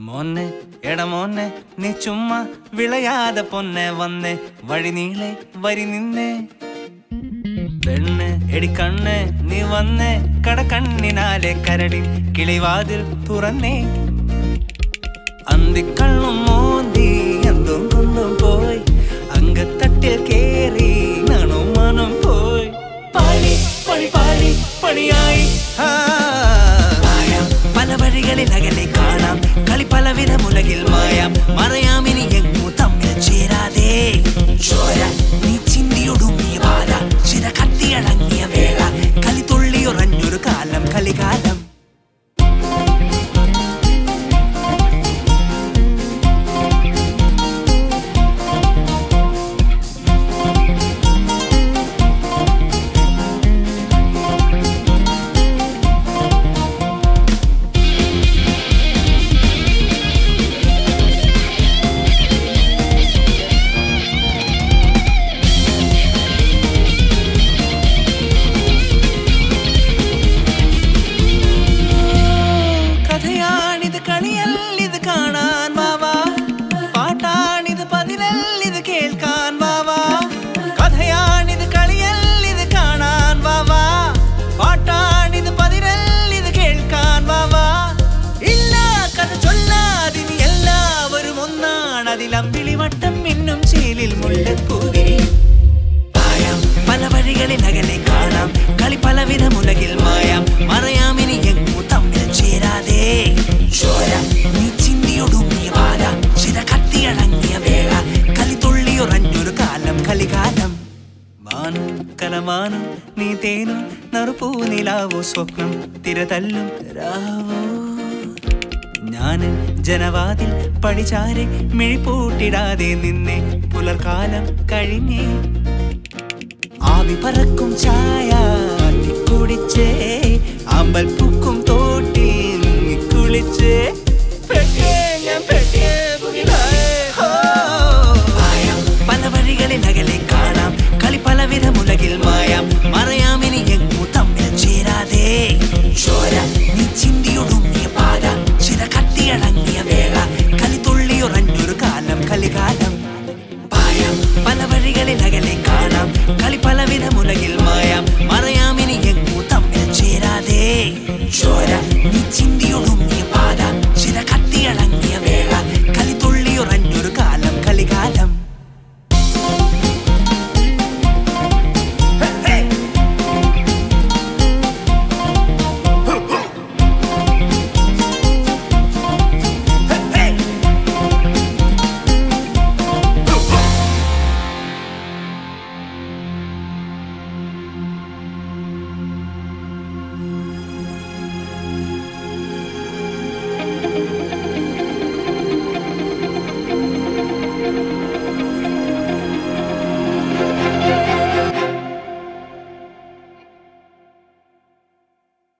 മോനെ എടമോനെ നീ ചുമ്മാ വിളയാതെ പൊന്നെ വന്നേ വഴി നീളെ വരി നിന്നേ പെണ്ണ് എടിക്കണ്ണ് നീ വന്നേ കടക്കണ്ണിനാലെ കരടി കിളിവാതിൽ തുറന്നേ അന്തിക്കള്ളും മോന്തി എന്തും കൊണ്ടും പോയി അങ്കത്തട്ടിൽ കേറി നാണും മനം പോയി പാടി പണി പാടി പണിയായി ആ, മായാം. പല വഴികളിൽ അകലെ കാണാം കളി പലവിധ മുലകിൽ മായാം മറയാം ഇനി എങ്ങും തമ്മിൽ ചേരാതെ ചോര നീ ചിന്തിയൊടുങ്ങിയ ബാല ചിര കത്തിയടങ്ങിയ വേള കളി തുള്ളിയുറഞ്ഞൊരു കാലം കളികാലം കഥയാണിത് കളിയല്ലിത് കാണാൻ വാവാ പാട്ടാണിത് പതിനല്ലിത് കേൾക്കാൻ വാവാ കഥയാണിത് കളിയല്ലിത് കാണാൻ വാവാ പാട്ടാണിത് പതിനല്ലിത് കേൾക്കാൻ വാവാ ഇല്ല കഥ ചൊല്ലാതിനി എല്ലാവരും ഒന്നാണ് അതിലമ്പിളി വട്ടം മിന്നും ചേലിൽ മുല്ലപ്പൂവി പായാം പല വഴികളിൽ അകലെ കാണാം കളി പലവിധ മുലകിൽ മായാം മറയാം ഇനി എങ്ങും തമ്മിൽ ചേരാതെ ചോര നീ ചിന്തിയൊടുങ്ങിയ പാല ചിര കത്തിയടങ്ങിയ വേള കളി തുള്ളിയുറഞ്ഞൊരു കാലം കലികാലം മാനും കലമാനും നീ തേനും നറുപൂ നിലാവോ സ്വപ്നം തിരതല്ലും രാവോ ഞാന് ജനവാതിൽ പടിചാരെ മിഴിപ്പൂട്ടിടാതെ നിന്നെ പുലർക്കാലം കഴിഞ്ഞേ ആവി പറക്കും ചായ കുടിച്ചേ അമ്പൽ പൂക്കും തോട്ടിൽ കുളിച്ചേ